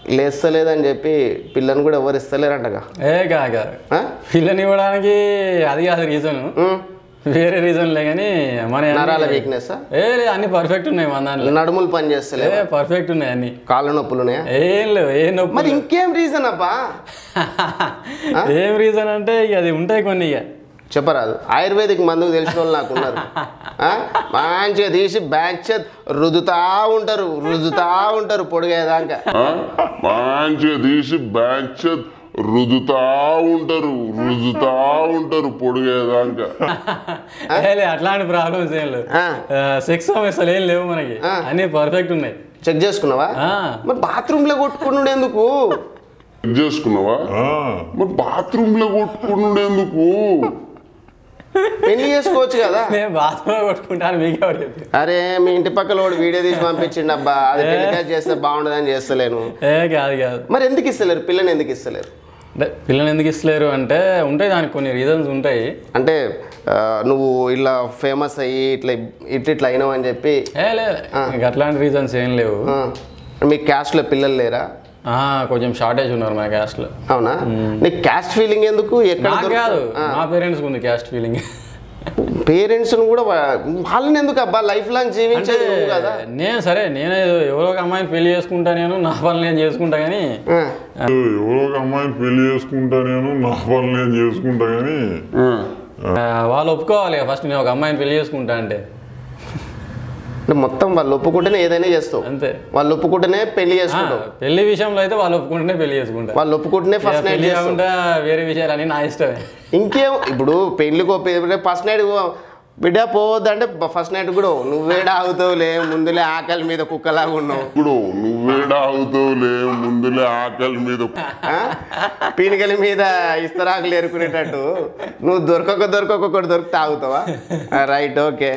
లేస్తలేదని చెప్పి పిల్లని కూడా ఎవరు ఇస్తలేరంటగా ఏ కాక ఆ? పిల్లని ఇవ్వడానికి అది కాదు రీజన్ ఉమ్. వేరే రీజన్లే కానీ మన నరాల వీక్నెస్ ఏ లేదు అన్ని పర్ఫెక్ట్ ఉన్నాయి మన దాంట్లో నడుములు పని చేస్తలే ఏ పర్ఫెక్ట్ ఉన్నాయి అన్ని కాళ్ళ నొప్పులు ఉన్నాయా ఏం లేవు ఏం నొప్పి మరి ఇంకేం రీజన్ అబ్బా ఏం రీజన్ అంటే ఇక అది ఉంటాయి కొన్ని ఇక చెప్పరాదు ఆయుర్వేదిక్ మందుకు తెలిసిన వాళ్ళు నాకు ఉన్నారు ఆ? మంచిగా తీసి బ్యాచ్ రుదుతా ఉంటారు రుదుతా ఉంటారు పొడిగేదాకా ఆ? మంచిగా తీసి బ్యాచ్ రుదుతా ఉంటారు రుదుతా ఉంటారు పొడిగేదాకా ఏ లే, అట్లాంటి ప్రాబ్లమ్స్ ఏం లేవు ఆ. సెక్స్ సమస్యలు ఏం లేవు మనకి అన్ని పర్ఫెక్ట్ ఉన్నాయి చెక్ చేసుకున్నావా ఆ. మరి బాత్రూమ్ లో కొట్టుకున్నాడు ఎందుకు చెక్ చేసుకున్నావా మరి బాత్రూమ్ లో కొట్టుకునేందుకు పెళ్లి చేసుకోవచ్చు కదా నేను బాత్రూంలో కొట్టుకుంటాను మీకు ఎవరు చెప్పి అరే మీ ఇంటి పక్కల వాడు వీడియో తీసి పంపించిండు అబ్బా అది టెలికాస్ట్ చేస్తే బాగుండదని చేస్తలేను ఏ కాదు కాదు మరి ఎందుకు ఇస్తలేరు పిల్లని ఎందుకు ఇస్తలేరు అంటే పిల్లలు ఎందుకు ఇస్తలేరు అంటే ఉంటాయి దానికి కొన్ని రీజన్స్ ఉంటాయి అంటే ఆ, నువ్వు ఇలా ఫేమస్ అయ్యి ఇట్లా ఇట్లా ఇట్లా అయినావు అని చెప్పి ఏ లేదు ఇంక అట్లాంటి రీజన్స్ ఏం లేవు ఆ, మీ క్యాస్ట్లో పిల్లలు లేరా ఆ, కొంచెం షార్టేజ్ ఉన్నారు మా క్యాస్ట్ లో అవునా నీకు క్యాస్ట్ ఫీలింగ్ ఎందుకు ఎక్కడ నాకు కాదు మా పేరెంట్స్ ఉంది క్యాస్ట్ ఫీలింగ్ పేరెంట్స్ కూడా వా- వాళ్ళని ఎందుకు అబ్బా లైఫ్ లాంగ్ అంటే జీవించేది నువ్వు కదా నేను సరే నేను ఎవరో ఒక అమ్మాయిని పెళ్లి చేసుకుంటా నేను నా పనులు నేను చేసుకుంటా కానీ ఆ, ఎవరో ఒక అమ్మాయిని పెళ్లి చేసుకుంటా నేను నా పనులు నేను చేసుకుంటా కానీ ఆ, వాళ్ళు ఒప్పుకోవాలి ఫస్ట్ నేను ఒక అమ్మాయిని పెళ్లి చేసుకుంటా అంటే అంటే మొత్తం వాళ్ళు ఒప్పుకుంటేనే ఏదైనా చేస్తావు అంతే వాళ్ళు ఒప్పుకుంటేనే పెళ్లి ఆ, చేసుకుంటావు పెళ్లి విషయంలో అయితే వాళ్ళు ఒప్పుకుంటేనే పెళ్లి చేసుకుంటా వాళ్ళు ఒప్పుకుంటేనే ఇక ఫస్ట్ నైట్ పెళ్లి చేస్తావు కాకుండా వేరే విషయాలు నా ఇష్టమే ఇంకేం ఇప్పుడు పెళ్లికి ఫస్ట్ నైట్ బిడ్డ పోవద్దంటే ఫస్ట్ నైట్ కూడా నువ్వేడా ఆగుతావులే ముందులే ఆకలి మీద కుక్కలాగా ఉన్నావు ఇప్పుడు నువ్వేడా అవుతావులే ముందులే ఆకలి మీద ఆ? పీనికల మీద ఇస్తరాకులు ఎరుకునేటట్టు నువ్వు దొరకక దొరకక ఒకటి దొరికితే ఆగుతావా ఆ, రైట్ ఓకే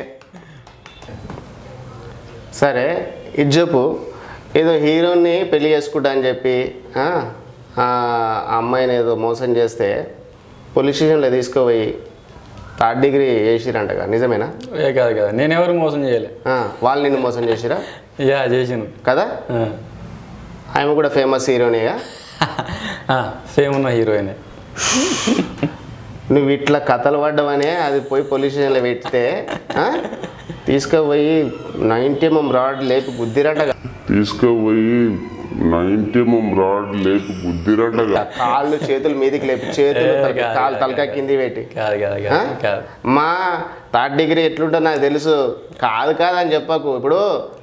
సరే ఇది చెప్పు ఏదో హీరోని పెళ్లి చేసుకుంటా అని చెప్పి ఆ, ఆ అమ్మాయిని ఏదో మోసం చేస్తే పోలీస్ స్టేషన్లో తీసుకుపోయి థర్డ్ డిగ్రీ చేసిరంటగా నిజమేనా ఏ కాదు కదా నేను ఎవరు మోసం చేయలే ఆ, వాళ్ళు నిన్ను మోసం చేసిరా యా చేసాను కదా ఆమె కూడా ఫేమస్ హీరోనేగా సేమ్ ఉన్న హీరోయిన్ నువ్వు ఇట్లా కథలు పడ్డవనే అది పోయి పోలీస్ స్టేషన్లో పెడితే ఆ? తీసుకుపోయి నైన్టీ ఎంఎం రాడ్ లేపి గుద్దిరటగా తీసుకుపోయి నైన్టీ ఎంఎం రాడ్ లేపి బుద్ధిరటగా కాళ్ళు చేతులు మీదికి లేపి చేతులు ఏ, తలకి- కాదు, కాళ్ళు కాదు, తలకా కింది పెట్టి కాదు కాదు ఆ? కాదు కాదు మా థర్డ్ డిగ్రీ ఎట్లుంటో నాకు తెలుసు కాదు కాదు అని చెప్పకు ఇప్పుడు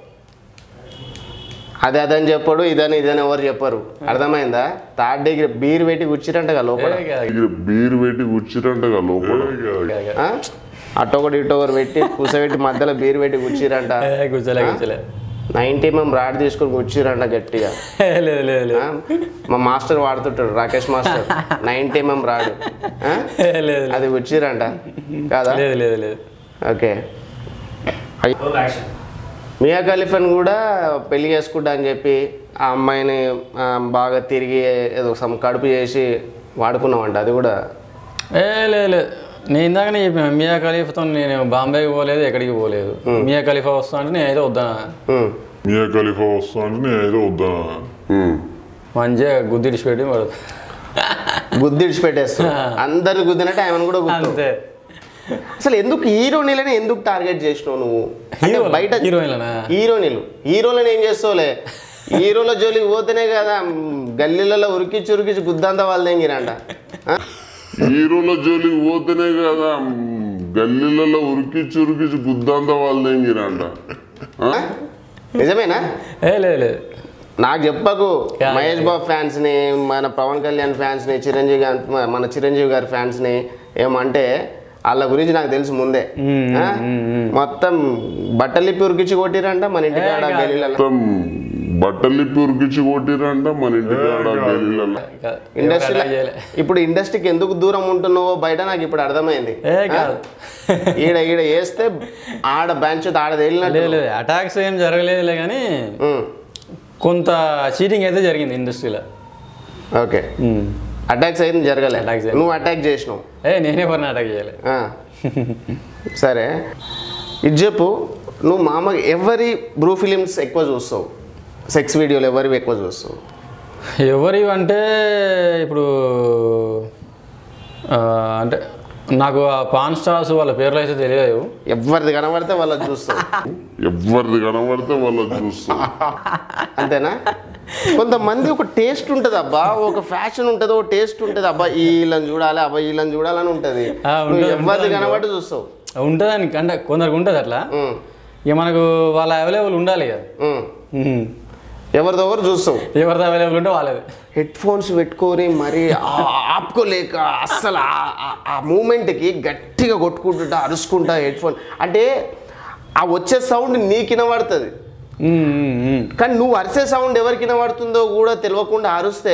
అది అదని చెప్పడు ఇదని ఇదని ఎవరు చెప్పరు అర్థమైందా థర్డ్ డిగ్రీ బీర్ పెట్టి కూర్చిరంటగా లోపల ఏ కాదు దగ్గర బీరు పెట్టి కూర్చురంటగా లోపల కాదు, కాదు. ఆ? అటొకటి ఇటొకటి పెట్టి కూసబెట్టి మధ్యలో బీర్ పెట్టి కూర్చిరంట ఏ, కూర్చోలే కూర్చోలే నైన్టీ ఎంఎం రాడ్ తీసుకొని కూర్చిరంట గట్టిగా ఏ, లేదు లేదు లేదు ఆ? మా మాస్టర్ వాడుతుంటాడు Rakesh master ninety mm rod ఆ? ఏ, లేదు లేదు అది కూర్చిరంట కాదా లేదు లేదు లేదు ఓకే మియా ఖలీఫాని కూడా పెళ్లి చేసుకుంటా అని చెప్పి ఆ అమ్మాయిని ఆ, బాగా తిరిగి ఏదో సమ్ కడుపు చేసి వాడుకున్నామంట అది కూడా ఏ లేదు లేదు నేను ఇందాకనే చెప్పిన మియా ఖలీఫాతో నేను బాంబేకి పోలేదు ఎక్కడికి పోలేదు మియా ఖలీఫా వస్తా అంటే నేనైతే వద్దా ఉమ్. మియా ఖలీఫా వస్తా అంటే నేనైతే వద్దా ఉమ్. మంచిగా గుద్దిడిచి పెట్టి వాడు గుద్ది ఇడిచిపెట్టేస్తాం అందరిని గుద్దినట్టు ఆయన కూడా గుద్దు అంతే అసలు ఎందుకు హీరోనీలని ఎందుకు టార్గెట్ చేసినావు నువ్వు అంటే హీరో బయట హీరోయిన్లనా హీరోనీలు హీరోలను ఏం చేస్తావులే హీరోల జోలికి పోతేనే కదా మ్, గల్లీలలో ఉరికిచ్చి ఉరికిచ్చి గుద్దంతా వాళ్ళు తెంగిరంట ఆ? హీరోల జోలికి పోతేనే కదా మ్, గల్లీలలో ఉరికిచ్చి ఉరికిచ్చి గుద్దంతా వాళ్ళు తెంగిరంట ఆ? నిజమేనా ఏ లేదు లేదు నాకు చెప్పకు యా, మహేష్ బాబు ఫ్యాన్స్ని మన పవన్ కళ్యాణ్ ఫ్యాన్స్ని చిరంజీవి గారి మన చిరంజీవి గారి ఫ్యాన్స్ని ఏమంటే వాళ్ళ గురించి నాకు తెలుసు ముందే ఆ? మొత్తం బట్టలిప్పి ఉరికిచ్చి కొట్టిరంట మన ఇంటి కాడ కాదు. గల్లీలలో మొత్తం బట్టలిప్పి ఉరికిచ్చి కొట్టిరంట మన ఇంటి కాడ గల్లీలలో కాదు. ఇండస్ట్రీలో ఎవరు చేయలే. ఇప్పుడు ఇండస్ట్రీకి ఎందుకు దూరం ఉంటున్నావో బయట నాకు ఇప్పుడు అర్థమైంది ఏ కాదు ఈడ ఈడ వేస్తే ఆడ బెంచ్ ఆడ లేదు తేలినట్టు లేదు అటాక్స్ ఏం జరగలేదులే కానీ ఉమ్, కొంత చీటింగ్ అయితే జరిగింది ఇండస్ట్రీలో ఓకే అటాక్స్ అయితే జరగలే Attacks అయ్యింది. నువ్వు అటాక్ చేసినావు ఏ నేనే ఎవరిని అటాక్ చేయలే ఆ. సరే ఇది చెప్పు నువ్వు మామూలుగా ఎవరి బ్రూ ఫిలిమ్స్ ఎక్కువ చూస్తావు సెక్స్ వీడియోలు ఎవరివి ఎక్కువ చూస్తావు ఎవరి అంటే ఇప్పుడు ఆ, అంటే నాకు ఆ పాన్ స్టార్స్ వాళ్ళ పేర్లు అయితే తెలియదు ఎవరిది కనబడితే వాళ్ళకి చూస్తావు ఎవరిది కనబడితే వాళ్ళ చూస్తాం అంతేనా కొంతమంది ఒక టేస్ట్ ఉంటుంది అబ్బా ఒక ఫ్యాషన్ ఉంటుంది ఒక టేస్ట్ ఉంటుంది అబ్బా వీళ్ళని చూడాలి అబ్బా వీళ్ళని చూడాలని ఉంటుంది ఆ, నువ్వు ఉంటది, ఎవరిది ఉంటది. కనబడి చూస్తావు ఉంటుందని అంటే కొందరికి ఉంటుంది అట్లా ఉమ్, ఇక మనకు వాళ్ళ అవైలబుల్ ఉండాలి కదా ఉమ్. ఉమ్. ఎవరిదో ఒకరు చూస్తావు ఎవరిది అవైలబుల్ ఉంటే వాళ్ళది హెడ్ ఫోన్స్ పెట్టుకొని మరి ఆ- ఆపుకోలేక అస్సలు ఆ- ఆ- ఆ మూమెంట్కి గట్టిగా కొట్టుకుంటుంటా అరుచుకుంటా హెడ్ ఫోన్ అంటే ఆ వచ్చే సౌండ్ నీకు వినబడుతుంది ఉమ్, ఉమ్, ఉమ్. కానీ నువ్వు అరిసే సౌండ్ ఎవరికి వినబడుతుందో కూడా తెలియకుండా అరుస్తే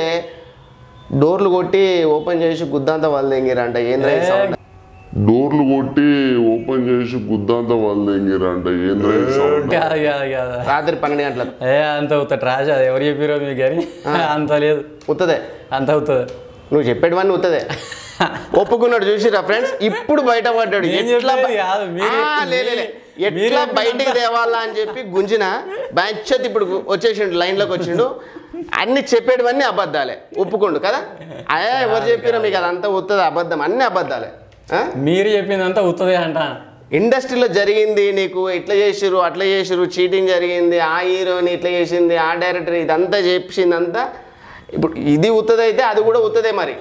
డోర్లు కొట్టి ఓపెన్ చేసి గుద్దాంత వాళ్ళు తెంగిరంట ఏంద్రా ఈ సౌండ్ డోర్లు కొట్టి ఓపెన్ చేసి గుద్దాంత వాళ్ళు ఎంగిరంట ఏం సౌండ్ కాదు కాదు కాదు రాత్రి పన్నెండు గంటలకు ఏ అంత అవుతా ట్రాష్ అది ఎవరు చెప్పారో మీకు కానీ అంత లేదు ఉత్తదే అంత అవుతుంది నువ్వు చెప్పేటివన్నీ ఉత్తదే ఒప్పుకున్నాడు చూసిరా ఫ్రెండ్స్ ఇప్పుడు బయటపడ్డాడు నేను ఎట్లా బ- చెప్పేది కాదు, మీరే- ఆ, లే, లే, లే. మీరే ఎట్లా చెప్పినంత- బయటికి తేవాలా అని చెప్పి గుంజిన బ్యాంచత్ ఇప్పుడు వచ్చేసిండు లైన్లోకి వచ్చిండు అన్ని చెప్పేటివన్నీ అబద్ధాలే ఒప్పుకోండు కదా అయ్యా ఎవరు చెప్పినా మీకు అదంతా ఉత్తది అబద్ధం అన్ని అబద్ధాలే ఆ? మీరు చెప్పిందంతా అవుతుంది అంట ఇండస్ట్రీలో జరిగింది నీకు ఇట్లా చేసిరు అట్లా చేసిరు చీటింగ్ జరిగింది ఆ హీరోని ఇట్లా చేసింది ఆ డైరెక్టర్ ఇదంతా చేసిందంతా ఇప్పుడు ఇది ఉత్తది అయితే అది కూడా ఉత్తదే మరి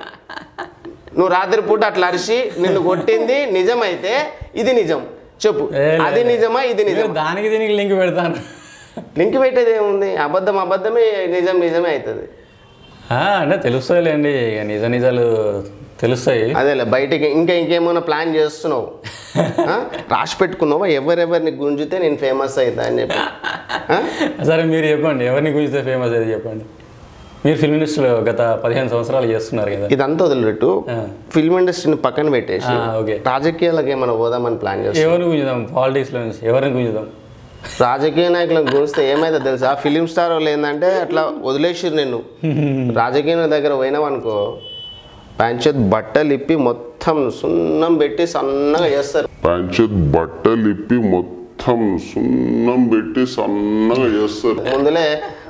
నువ్వు రాత్రిపూట అట్లా అరిసి నిన్ను కొట్టింది నిజమైతే ఇది నిజం చెప్పు ఏ లే, అది లే. నిజమా ఇది మీరు నిజం దానికి దీనికి లింక్ పెడతాను లింక్ పెట్టేది ఏముంది అబద్ధం అబద్ధమే నిజం నిజమే అవుతుంది ఆ, అంటే తెలుస్తాయిలేండి ఇక నిజ నిజాలు తెలుస్తాయి అదేలే బయటికి ఇంకా ఇంకేమైనా ప్లాన్ చేస్తున్నావు ఆ? రాసి పెట్టుకున్నావా ఎవరెవరిని గుంజితే నేను ఫేమస్ అవుతా అని చెప్పి ఆ? సరే మీరు చెప్పండి ఎవరిని గురించి ఫేమస్ అయితే చెప్పండి మీరు ఫిల్మ్ ఇండస్ట్రీలో గత పదిహేను సంవత్సరాలు చేస్తున్నారు కదా ఇదంతా వదిలిపెట్టు ఆ. ఫిల్మ్ ఇండస్ట్రీని పక్కన పెట్టేసి ఆ, ఓకే రాజకీయాలకు ఏమైనా పోదామని ప్లాన్ చేస్తాం ఎవరిని గుంజుదాం పాలిటిక్స్లో నుంచి ఎవరిని గుంజుదాం రాజకీయ నాయకులను గురిస్తే ఏమైతే తెలుసా ఫిలిం స్టార్ వాళ్ళు ఏంటంటే అట్లా వదిలేసిరు నేను రాజకీయ దగ్గర పోయినావు అనుకో పంచత్ బట్టలు ఇప్పి మొత్తం సున్నం పెట్టి సన్నగా చేస్తారు పంచత్ బట్టలు ఇప్పి మొత్తం సున్నం పెట్టి సన్నగా చేస్తారు ముందులే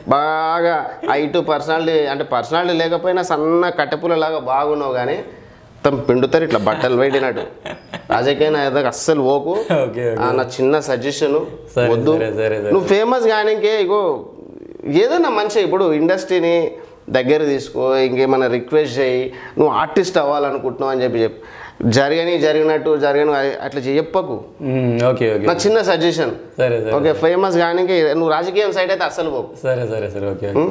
బాగా హైట్ పర్సనాలిటీ అంటే పర్సనాలిటీ లేకపోయినా సన్న కట్టెపులలాగా బాగున్నావు కానీ మొత్తం పిండుతారు ఇట్లా బట్టలు పెట్టినట్టు రాజకీయ నాయకులకు అస్సలు పోకు ఓకే ఆ, నా చిన్న సజెషన్ సరే, వద్దు సరే, సరే, సరే. నువ్వు ఫేమస్ కానీకే ఇగో ఏదైనా మంచి ఇప్పుడు ఇండస్ట్రీని దగ్గర తీసుకో ఇంకేమైనా రిక్వెస్ట్ చేయి నువ్వు ఆర్టిస్ట్ అవ్వాలనుకుంటున్నావు అని చెప్పి చెప్పు జరగని జరిగినట్టు జరగని అట్లా చెప్పకు మ్మ్, ఓకే ఓకే నా చిన్న సజెషన్ సరే సరే ఓకే ఫేమస్ కానీకే నువ్వు రాజకీయం సైడ్ అయితే అస్సలు పోకు సరే సరే సరే ఓకే ఓకే.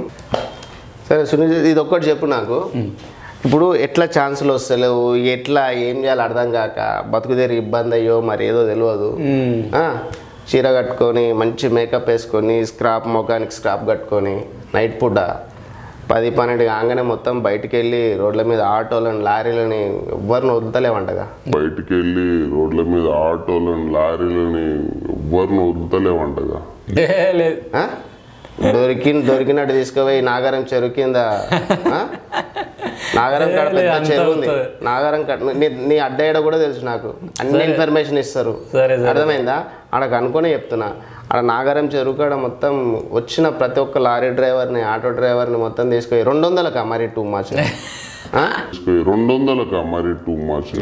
సరే సునీల్ ఇది ఒక్కటి చెప్పు నాకు ఇప్పుడు ఎట్లా ఛాన్సులు వస్తలేవు ఎట్లా ఏం చేయాలి అర్థం కాక బతుకుదేరి ఇబ్బంది అయ్యో మరి ఏదో తెలియదు మ్మ్. ఆ, చీర కట్టుకొని మంచి మేకప్ వేసుకొని స్క్రాప్ ముఖానికి స్క్రాప్ కట్టుకొని నైట్ పూట పది పన్నెండు కాగానే మొత్తం బయటికి వెళ్ళి రోడ్ల మీద ఆటోలను లారీలని ఎవ్వరిని వదులుతలేవంటగా బయటికి వెళ్ళి రోడ్ల మీద ఆటోలను లారీలని ఎవ్వరిని వదులుతలేవంటగా ఏ లేదు ఆ? దొరికి దొరికినట్టు తీసుకుపోయి నాగారం చెరువు కింద ఆ? నాగారం కాడ లే, పెద్ద అంతా చెరువు ఉంది అవుతుంది. నాగారం కాడ నీ నీ అడ్డయ్యడ కూడా తెలుసు నాకు అన్ని ఇన్ఫర్మేషన్ ఇస్తారు సరే సరే అర్థమైందా ఆడకు అనుకునే చెప్తున్నా ఆడ నాగారం చెరువు కాడ మొత్తం వచ్చిన ప్రతి ఒక్క లారీ డ్రైవర్ని ఆటో డ్రైవర్ని మొత్తం తీసుకొని రెండు వందలకా మరి టూ మచ్ రెండు వందలకా మరి టూ మచ్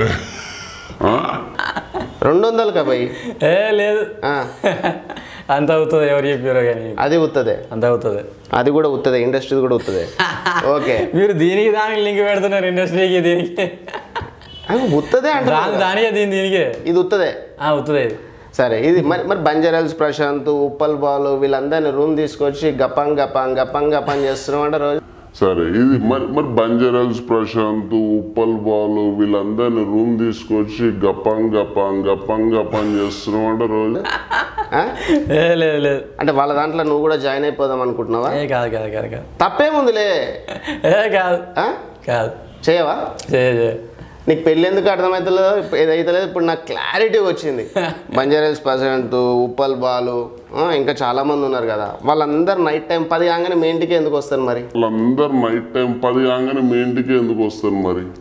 రెండు వందలకా పోయి ఏ లేదు అంత అవుతుంది ఎవరు చెప్పారో కానీ అది ఉత్తదే అంత అవుతుంది అది కూడా ఉత్తదే ఇండస్ట్రీ కూడా ఉత్తదే ఓకే మీరు దీనికి దానికి లింక్ పెడుతున్నారు ఇండస్ట్రీకి దీనికి అది ఉత్తదే అంటే దాని దానికే దీని దీనికే ఇది ఉత్తదే ఆ, అవుతుంది ఇది సరే ఇది మరి మరి బంజారాల్స్ ప్రశాంత్ ఉప్పల్ బాలు వీళ్ళందరినీ రూమ్ తీసుకొచ్చి గపం గపం గపం గపం చేస్తున్నాం అంటే రోజు సరే ఇది మరి మరి బంజారాల్స్ ప్రశాంత్ ఉప్పల్ బాలు వీళ్ళందరినీ రూమ్ తీసుకొచ్చి గపం గపం గపం గపం చేస్తున్నాం అంటే రోజు ఆ? ఏ లేదు లేదు అంటే వాళ్ళ దాంట్లో నువ్వు కూడా జాయిన్ అయిపోదాం అనుకుంటున్నావా ఏ కాదు కాదు కాదు కాదు తప్పేముందిలే ఏ కాదు ఆ? కాదు చేయవా చే చే నీకు పెళ్ళి ఎందుకు అర్థమవుతలేదు ఏదైతే లేదు ఇప్పుడు నాకు క్లారిటీ వచ్చింది బంజారాల్స్ ప్రశాంత్ ఉప్పల్ బాలు ఆ, ఇంకా చాలా మంది ఉన్నారు కదా వాళ్ళందరూ నైట్ టైం పది కాగానే మీ ఇంటికి ఎందుకు వస్తారు మరి వాళ్ళందరు నైట్ టైం పది కాగానే మీ ఇంటికి ఎందుకు వస్తారు మరి